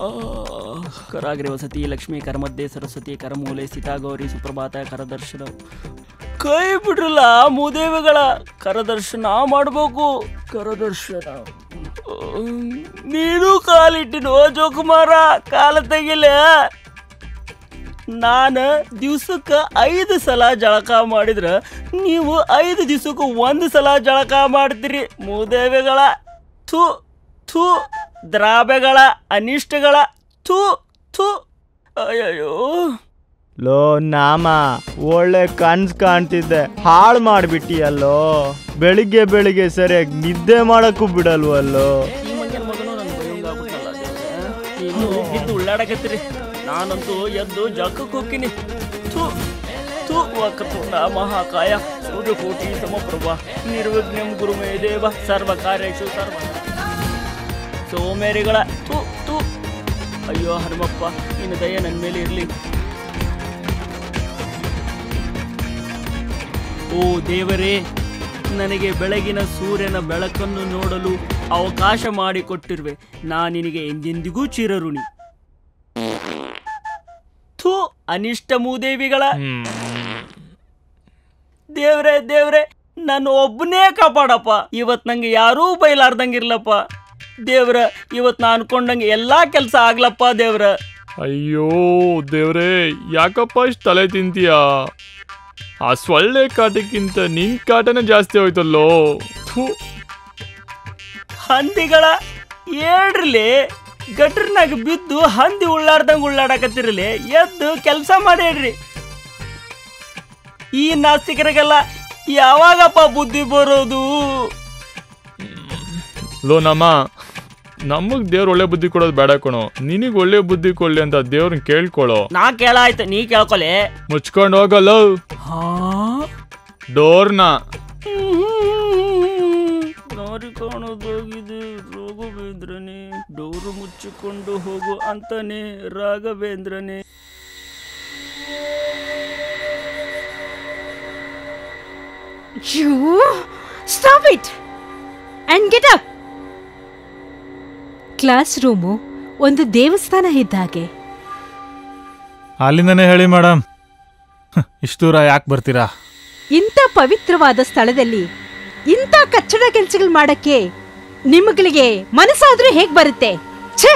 ಕರಾಗ್ರೆ ವಸತಿ ಲಕ್ಷ್ಮೀ ಕರಮಧ್ಯೆ ಸರಸ್ವತಿ ಕರಮೂಲೆ ಸೀತಾ ಗೌರಿ ಸುಪ್ರಭಾತ ಕರದರ್ಶನ ಕೈ ಬಿಡ್ರಲ್ಲ ಮೂದೇವಿಗಳ ಕರದರ್ಶನ ಮಾಡ್ಬೇಕು ಕರದರ್ಶನ ಹ್ಮ್, ನೀನು ಕಾಲಿಟ್ಟಿನೋ ಜೋಕುಮಾರ ಕಾಲ ತೆಗಿಲ ನಾನು ದಿವ್ಸಕ್ಕೆ ಐದು ಸಲ ಜಳಕ ಮಾಡಿದ್ರ ನೀವು ಐದು ದಿವ್ಸಕ್ಕೆ ಒಂದು ಸಲ ಜಳಕ ಮಾಡ್ತೀರಿ ಮೂದೇವಿಗಳ ಥೂ ಥೂ ದ್ರಾಬೆಗಳ ಅನಿಷ್ಟಗಳ ಥೂ ಥೂ ಅಯ್ಯಯ್ಯೋ ಲೋ ನಾಮ ಒಳ್ಳೆ ಕನ್ಸ್ ಕಾಣ್ತಿದ್ದೆ ಹಾಳು ಮಾಡ್ಬಿಟ್ಟಿಯಲ್ಲೋ ಬೆಳಿಗ್ಗೆ ಬೆಳಿಗ್ಗೆ ಸರಿಯಾಗಿ ನಿದ್ದೆ ಮಾಡಕ್ಕೂ ಬಿಡಲ್ವಲ್ಲೋ ಈ ಮಂಗನ ಮಗನು ನನ್ನ ಬೈಯಂಗಾಗ್ಬಿಟ್ಟಲ್ಲ ದೇವ್ರೆ. ನೀವು ಬಿದ್ದು ಉಳ್ಳಾಡಕತ್ತೀರಿ ನಾನಂತೂ ಎದ್ದು ಜಳಕಕ್ಕೆ ಹೋಗ್ತೀನಿ ಥೂ ಥೂ ವಕ್ರತುಂಡ ಮಹಾಕಾಯ ಸೂರ್ಯಕೋಟಿ ಸಮಪ್ರಭ ನಿರ್ವಿಘ್ನಂ ಗುರುಮೇ ದೇವ ಸರ್ವ ಕಾರ್ಯೇಶು ಸರ್ವ ಸೋಮೇರಿಗಳ ಥೂ ಥೂ ಅಯ್ಯೋ ಹನುಮಪ್ಪ ನಿನ್ನ ದಯ ನನ್ನ ಮೇಲೆ ಇರಲಿ ಓ ದೇವರೇ ನನಗೆ ಬೆಳಗಿನ ಸೂರ್ಯನ ಬೆಳಕನ್ನು ನೋಡಲು ಅವಕಾಶ ಮಾಡಿಕೊಟ್ಟಿರುವೆ ನಾನಿನಿಗೆ ಎಂದೆಂದಿಗೂ ಚಿರಋಣಿ ಥೂ ಅನಿಷ್ಟ ಮೂದೇವಿಗಳ ದೇವ್ರೆ ದೇವ್ರೆ ನಾನು ಒಬ್ಬನೇ ಕಾಪಾಡಪ್ಪ ಇವತ್ ನಂಗೆ ಯಾರೂ ಬೈಲಾರ್ದಂಗಿರ್ಲಪ್ಪ ದೇವ್ರ ಇವತ್ ನಾ ಅನ್ಕೊಂಡಂಗೆ ಎಲ್ಲಾ ಕೆಲಸ ಆಗ್ಲಪ್ಪ ದೇವ್ರ ಅಯ್ಯೋ ದೇವ್ರೇ ಯಾಕಪ್ಪ ಇಷ್ಟು ತಲೆ ತಿಂತೀಯ ಆ ಸೊಳ್ಳೆ ಕಾಟಕ್ಕಿಂತ ನಿನ್ ಕಾಟನೇ ಜಾಸ್ತಿ ಹೋಯ್ತಲ್ಲೋ ಥು ಹಂದಿಗಳ ಏಳ್ರಲಿ ಗಟ್ರನಾಗ ಬಿದ್ದು ಹಂದಿ ಉಳ್ಳಾಡ್ದಂಗ ಉಳ್ಳಾಡಕತ್ತಿರಲಿ ಎದ್ದು ಕೆಲಸ ಮಾಡೇಡ್ರಿ ಈ ನಾಸ್ತಿಕರಿಗೆಲ್ಲ ಯಾವಾಗಪ್ಪ ಬುದ್ಧಿ ಬರೋದು ಲೋ ನಮ್ಮ ನಮಗ್ ದೇವ್ರ ಒಳ್ಳೆ ಬುದ್ಧಿ ಕೊಡೋದು ಬೇಡ ಕಣೋ ನಿನಗ್ ಒಳ್ಳೆ ಬುದ್ಧಿ ಕೊಡ್ಲಿ ಅಂತ ದೇವ್ರನ್ನ ಕೇಳ್ಕೊಳ್ಳೋ ನಾ ಕೇಳಾಯ್ತು ನೀ ಕೇಳ್ಕೊಲೆ ಮುಚ್ಕೊಂಡು ಹೋಗಲ್ಲ ಹಾ ಡೋರ್ನ ದಾರಿ ಕಾಣೋದೋಗಿದೆ ರಾಘವೇಂದ್ರನೇ ಡೋರು ಮುಚ್ಚಿಕೊಂಡು ಹೋಗು ಅಂತಾನೆ ರಾಘವೇಂದ್ರನೇ You stop it and get up. Classroom ಒಂದು ದೇವಸ್ಥಾನ ಇದ್ದಾಗೆ ಅಲ್ಲಿಂದನೇ ಹೇಳಿ ಮೇಡಮ್ ಇಷ್ಟು ದೂರ ಯಾಕೆ ಬರ್ತೀರಾ ಇಂಥ ಪವಿತ್ರವಾದ ಸ್ಥಳದಲ್ಲಿ ಇಂಥ ಕಚ್ಚಡ ಕೆಲಸಗಳು ಮಾಡಕ್ಕೆ ನಿಮಗಳಿಗೆ ಮನಸ್ಸಾದ್ರೂ ಹೇಗ್ ಬರುತ್ತೆ ಛೇ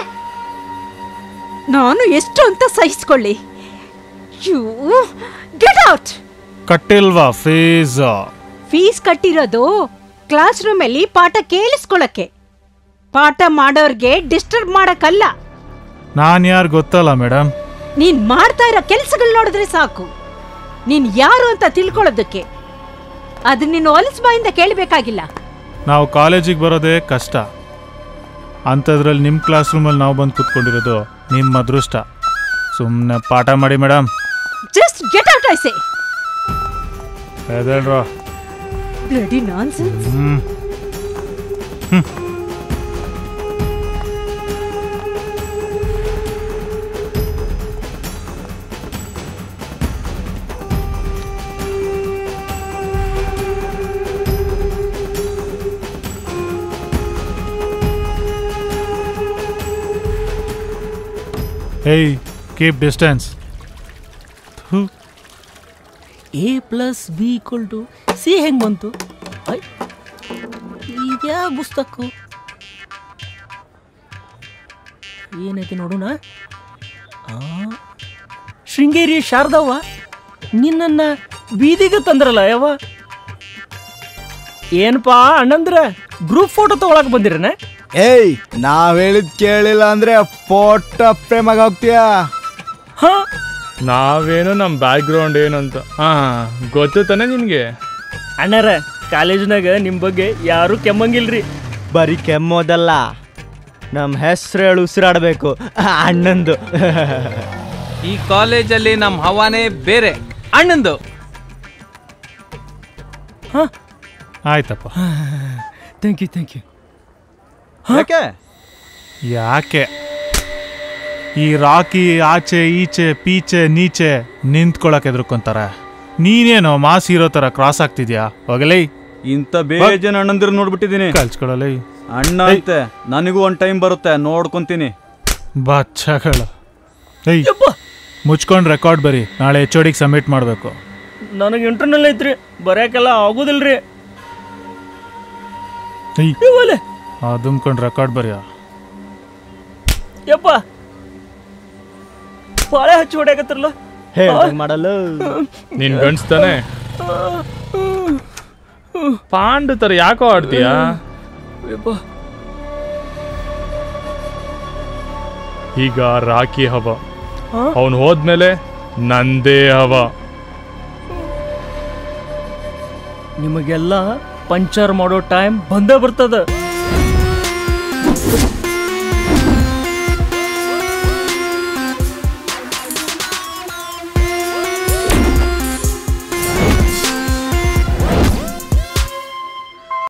ನಾನು ಎಷ್ಟು ಅಂತ ಸಹಿಸ್ಕೊಳ್ಳಿ ಯು ಗೆಟ್ ಔಟ್ ಕಟ್ಟಿಲ್ವಾ ಫೀಸ್ ಫೀಸ್ ಕಟ್ಟಿರೋದು ಕ್ಲಾಸ್ ರೂಮಲ್ಲಿ ಪಾಠ ಕೇಳಿಸ್ಕೊಳಕ್ಕೆ ಪಾಠ ಮಾಡೋರ್ಗೆ ಡಿಸ್ಟರ್ಬ್ ಮಾಡಕ್ಕಲ್ಲ ನಾನು ಯಾರು ಗೊತ್ತಲ್ಲ ಮೇಡಮ್ ನೀನ್ ಮಾಡ್ತಾ ಇರೋ ಕೆಲ್ಸಗಳು ನೋಡಿದ್ರೆ ಸಾಕು ನೀನ್ ಯಾರು ಅಂತ ತಿಳ್ಕೊಳ್ಳೋದಕ್ಕೆ ಅದು ನೀನು ಹೊಲಸು ಬಾಯಿಂದ ಕೇಳಬೇಕಾಗಿಲ್ಲ ನಾವು ಕಾಲೇಜಿಗೆ ಬರೋದೇ ಕಷ್ಟ ಅಂಥದ್ರಲ್ಲಿ ನಿಮ್ಮ ಕ್ಲಾಸ್ ರೂಮಲ್ಲಿ ನಾವು ಬಂದು ಕೂತ್ಕೊಂಡಿರೋದು ನಿಮ್ಮ ಅದೃಷ್ಟ ಸುಮ್ಮನೆ ಪಾಠ ಮಾಡಿ madam just get out I say ಎದೇಳ್ರೋ ಬ್ಲಡಿ ನಾನ್ಸೆನ್ಸ್ ಹ್ಞೂ ಏಯ್ keep distance A plus B equal to C ಹೆಂಗ್ ಬಂತು ಐ ಇದ್ಯಾ ಪುಸ್ತಕು ಏನೈತಿ ನೋಡೋಣ ಆ, ಶೃಂಗೇರಿ ಶಾರದವ್ವ ನಿನ್ನನ್ನ ಬೀದಿಗೆ ತಂದ್ರಲ್ಲ ಯಾವ ಏನಪ್ಪಾ ಅಣ್ಣಂದ್ರ ಗ್ರೂಪ್ ಫೋಟೋ ತಗೊಳಕ್ ಬಂದಿರನ ಏಯ್ ನಾವ್ ಹೇಳಿದ್ ಕೇಳಿಲ್ಲ ಅಂದ್ರೆ ಪೋಟ ಪ್ರೇಮಾಗ ಹೋಗ್ತೀಯಾ ಹಾ ನಾವೇನೋ ನಮ್ಮ ಬ್ಯಾಕ್ಗ್ರೌಂಡ್ ಏನಂತ ಹಾ ಗೊತ್ತು ತಾನೆ ನಿನ್ಗೆ ಅಣ್ಣರ ಕಾಲೇಜ್ನಾಗ ನಿಮ್ ಬಗ್ಗೆ ಯಾರು ಕೆಮ್ಮಂಗಿಲ್ರಿ ಬರೀ ಕೆಮ್ಮೋದಲ್ಲ ನಮ್ಮ ಹೆಸ್ರು ಹೇಳಿ ಉಸಿರಾಡಬೇಕು ಅಣ್ಣಂದು ಈ ಕಾಲೇಜಲ್ಲಿ ನಮ್ಮ ಹವಾನೇ ಬೇರೆ ಅಣ್ಣಂದು ಆಯ್ತಪ್ಪ ಥ್ಯಾಂಕ್ ಯು ಥ್ಯಾಂಕ್ ಯು ಯಾಕೆ ಯಾಕೆ ಈ ರಾಕಿ ಆಚೆ ಈಚೆ ಪೀಚೆ ನೀಚೆ ನಿಂತ್ಕೊಳಕ್ ಎದ್ರುಕೊಂತಾರೆ ನೀನೇನೋ ಮಾಸ್ ಹೀರೋ ತರ ಕ್ರಾಸ್ ಆಗ್ತಿದ್ಯಾ ಹೋಗಲೇ ಇಂಥ ಬೇಜನ್ ಅಣ್ಣಂದಿರು ನೋಡ್ಬಿಟ್ಟಿದ್ದೀನಿ ಕಲ್ಸ್ಕೊಳಲೇ ಅಣ್ಣ ಅಂತೆ ನನಗೂ ಒಂದ್ ಟೈಮ್ ಬರುತ್ತೆ ನೋಡ್ಕೊಂತೀನಿ ಬಚ್ಚಗಳು ಏಯ್ ಯಪ್ಪ ಮುಚ್ಕೊಂಡು ರೆಕಾರ್ಡ್ ಬರಿ ನಾಳೆ ಎಚ್ ಒಡಿಗೆ ಸಬ್ಮಿಟ್ ಮಾಡಬೇಕು ನನಗೆ ಇಂಟರ್ನಲ್ ಐತ್ರಿ ಬರೆಯಕ್ಕೆಲ್ಲ ಆಗೋದಿಲ್ರಿ ಏಯ್ ಇವಲೆ ಅದುಮ್ಕೊಂಡು ರೆಕಾರ್ಡ್ ಬರಿಯ ಯಪ್ಪ ಪಾಳೆ ಹಚ್ಚಿ ಹೊಡ್ಯಾಕತ್ತಿರಲ್ಲ ಮಾಡಲ್ಲ ನೀನ್ ಗಂಡ್ಸ್ತಾನೆ ಪಾಂಡು ತರ ಯಾಕೋ ಆಡ್ತೀಯಾ ಯಪ್ಪ ಈಗ ರಾಕಿ ಹವ ಹಾ? ಅವನು ಹೋದ್ಮೇಲೆ ನಂದೇ ಹವ ನಿಮಗೆಲ್ಲ ಪಂಚರ್ ಮಾಡೋ ಟೈಮ್ ಬಂದೇ ಬರ್ತದ